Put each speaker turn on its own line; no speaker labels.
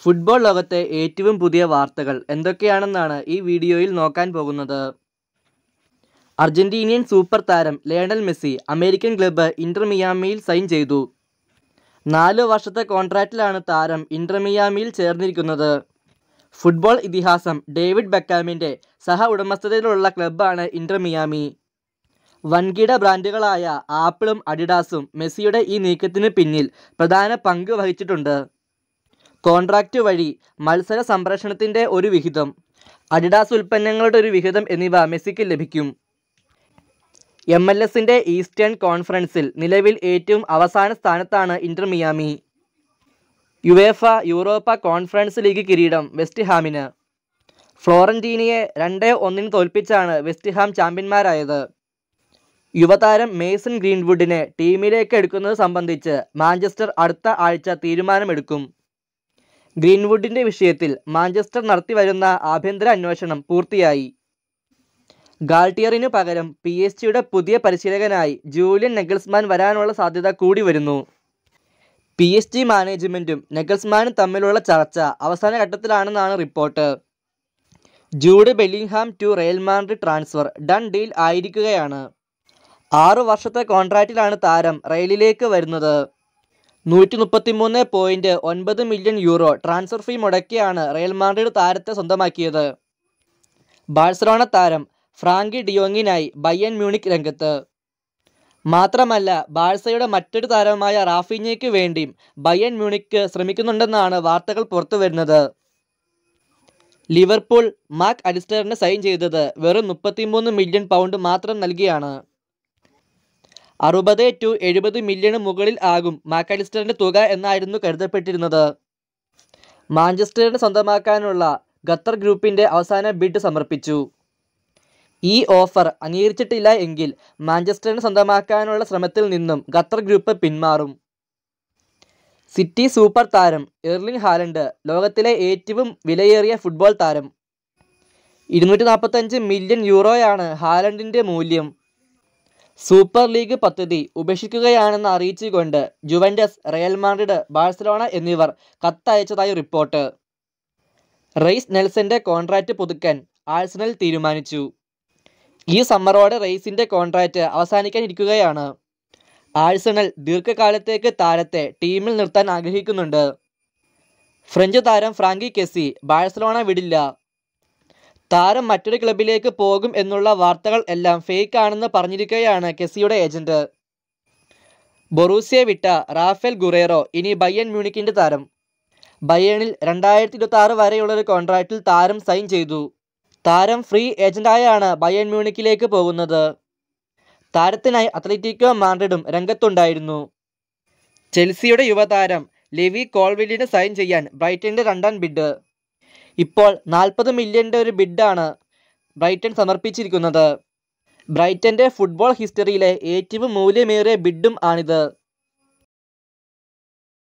football ലോകത്തെ ഏറ്റവും പുതിയ വാർത്തകൾ എന്തൊക്കെയാണെന്നാണ് ഈ വീഡിയോയിൽ നോക്കാൻ പോകുന്നത് അർജന്റീനിയൻ സൂപ്പർ താരം Lionel Messi American club Inter മിയാമിയിൽ സൈൻ ചെയ്തു നാല് വർഷത്തെ കോൺട്രാക്റ്റിലാണ് താരം ഇന്റർ മിയാമിയിൽ ചേർന്നിരിക്കുന്നത് ഫുട്ബോൾ ഇതിഹാസം ഡേവിഡ് ബെക്കാമിൻ്റെ സഹ ഉടമസ്ഥതയിലുള്ള ക്ലബ്ബാണ് ഇന്റർ മിയാമി വൻകിട ബ്രാൻഡുകളായ ആപ്പിളും അഡിഡാസും മെസ്സിയുടെ ഈ നീക്കത്തിന് പിന്നിൽ പ്രധാന പങ്ക് വഹിച്ചിട്ടുണ്ട് കോൺട്രാക്റ്റ് വഴി മത്സര സംപ്രേഷണത്തിൻ്റെ ഒരു വിഹിതം അഡിഡാസ് ഉൽപ്പന്നങ്ങളുടെ ഒരു വിഹിതം എന്നിവ മെസ്സിക്ക് ലഭിക്കും എം എൽ എസിൻ്റെ ഈസ്റ്റേൺ കോൺഫറൻസിൽ നിലവിൽ ഏറ്റവും അവസാന സ്ഥാനത്താണ് Inter Miami UEFA Europa Conference League കിരീടം വെസ്റ്റ് ഹാമിന് ഫ്ലോറന്റീനയെ രണ്ട് ഒന്നിന് തോൽപ്പിച്ചാണ് വെസ്റ്റ് ഹാം ചാമ്പ്യന്മാരായത് യുവതാരം മേസൺ ഗ്രീൻവുഡിനെ ടീമിലേക്ക് എടുക്കുന്നത് സംബന്ധിച്ച് മാഞ്ചസ്റ്റർ അടുത്ത ആഴ്ച തീരുമാനമെടുക്കും ഗ്രീൻവുഡിൻ്റെ വിഷയത്തിൽ മാഞ്ചസ്റ്റർ നടത്തിവരുന്ന ആഭ്യന്തര അന്വേഷണം പൂർത്തിയായി ഗാൾട്ടിയറിനു പകരം പി എസ് ജിയുടെ പുതിയ പരിശീലകനായി ജൂലിയൻ നെഗൽസ്മാൻ വരാനുള്ള സാധ്യത കൂടി വരുന്നു പി എസ് ജി മാനേജ്മെൻറ്റും നെഗൽസ്മാനും തമ്മിലുള്ള ചർച്ച അവസാന ഘട്ടത്തിലാണെന്നാണ് report Jude Bellingham to Real Madrid transfer done deal ആയിരിക്കുകയാണ് ആറു വർഷത്തെ കോൺട്രാക്റ്റിലാണ് താരം റയലിലേക്ക് വരുന്നത് നൂറ്റി മുപ്പത്തിമൂന്ന് പോയിൻറ്റ് ഒൻപത് മില്യൺ യൂറോ ട്രാൻസ്ഫർ ഫീ മുടക്കിയാണ് റയൽ മാഡ്രിഡ് താരത്തെ സ്വന്തമാക്കിയത് ബാഴ്സലോണ താരം ഫ്രാങ്കി ഡിയോങ്ങിനായി ബയ്യൻ മ്യൂണിക് രംഗത്ത് മാത്രമല്ല ബാഴ്സയുടെ മറ്റൊരു താരമായ റാഫിഞ്ഞയ്ക്ക് വേണ്ടിയും ബയ്യൻ മ്യൂണിക്ക് ശ്രമിക്കുന്നുണ്ടെന്നാണ് വാർത്തകൾ പുറത്തുവരുന്നത് ലിവർപൂൾ മാർക്ക് അലിസ്റ്ററിന് സൈൻ ചെയ്തത് വെറും മുപ്പത്തിമൂന്ന് മില്യൺ പൗണ്ട് മാത്രം നൽകിയാണ് അറുപത് ടു എഴുപത് മില്യണ് മുകളിൽ ആകും മാക്കലിസ്റ്ററിൻ്റെ തുക എന്നായിരുന്നു കരുതപ്പെട്ടിരുന്നത് മാഞ്ചസ്റ്ററിന് സ്വന്തമാക്കാനുള്ള ഖത്തർ ഗ്രൂപ്പിൻ്റെ അവസാന ബിഡ് സമർപ്പിച്ചു ഈ ഓഫർ അംഗീകരിച്ചിട്ടില്ല എങ്കിൽ മാഞ്ചസ്റ്ററിന് സ്വന്തമാക്കാനുള്ള ശ്രമത്തിൽ നിന്നും ഖത്തർ ഗ്രൂപ്പ് പിന്മാറും സിറ്റി സൂപ്പർ താരം എർലിംഗ് ഹാലൻഡ് ലോകത്തിലെ ഏറ്റവും വിലയേറിയ ഫുട്ബോൾ താരം ഇരുന്നൂറ്റി നാൽപ്പത്തഞ്ച് മില്യൺ യൂറോയാണ് ഹാലൻഡിൻ്റെ മൂല്യം സൂപ്പർ ലീഗ് പദ്ധതി ഉപേക്ഷിക്കുകയാണെന്ന് അറിയിച്ചുകൊണ്ട് ജുവൻഡസ് റയൽ മാഡ്രിഡ് ബാഴ്സലോണ എന്നിവർ കത്തയച്ചതായി റിപ്പോർട്ട് റെയ്സ് നെൽസന്റെ കോൺട്രാക്റ്റ് പുതുക്കാൻ ആഴ്സണൽ തീരുമാനിച്ചു ഈ സമ്മറോടെ റെയ്സിന്റെ കോൺട്രാക്റ്റ് അവസാനിക്കാനിരിക്കുകയാണ് ആഴ്സണൽ ദീർഘകാലത്തേക്ക് താരത്തെ ടീമിൽ നിർത്താൻ ആഗ്രഹിക്കുന്നുണ്ട് ഫ്രഞ്ച് താരം ഫ്രാങ്കി കെസി ബാഴ്സലോണ വിടില്ല താരം മറ്റൊരു ക്ലബിലേക്ക് പോകും എന്നുള്ള വാർത്തകൾ എല്ലാം ഫേക്ക് ആണെന്ന് പറഞ്ഞിരിക്കുകയാണ് കെസിയുടെ ഏജന്റ് ബൊറൂസിയെ വിട്ട റാഫേൽ ഗുറേറോ ഇനി ബയ്യൻ മ്യൂണിക്കിന്റെ താരം ബയ്യണിൽ രണ്ടായിരത്തി ഇരുപത്തി ആറ് വരെയുള്ള ഒരു കോൺട്രാക്റ്റിൽ താരം സൈൻ ചെയ്തു താരം ഫ്രീ ഏജന്റായാണ് ബയ്യൻ മ്യൂണിക്കിലേക്ക് പോകുന്നത് താരത്തിനായി അത്ലറ്റിക്കോ മാൻഡ്രിഡും രംഗത്തുണ്ടായിരുന്നു ചെൽസിയുടെ യുവതാരം ലെവി കോൾവില്ലിന് സൈൻ ചെയ്യാൻ ബ്രൈറ്റന്റെ രണ്ടാം ബിഡ് ഇപ്പോൾ നാൽപ്പത് മില്യൻ്റെ ഒരു ബിഡാണ് ബ്രൈറ്റൺ സമർപ്പിച്ചിരിക്കുന്നത് ബ്രൈറ്റൻ്റെ ഫുട്ബോൾ ഹിസ്റ്ററിയിലെ ഏറ്റവും മൂല്യമേറിയ ബിഡും ആണിത്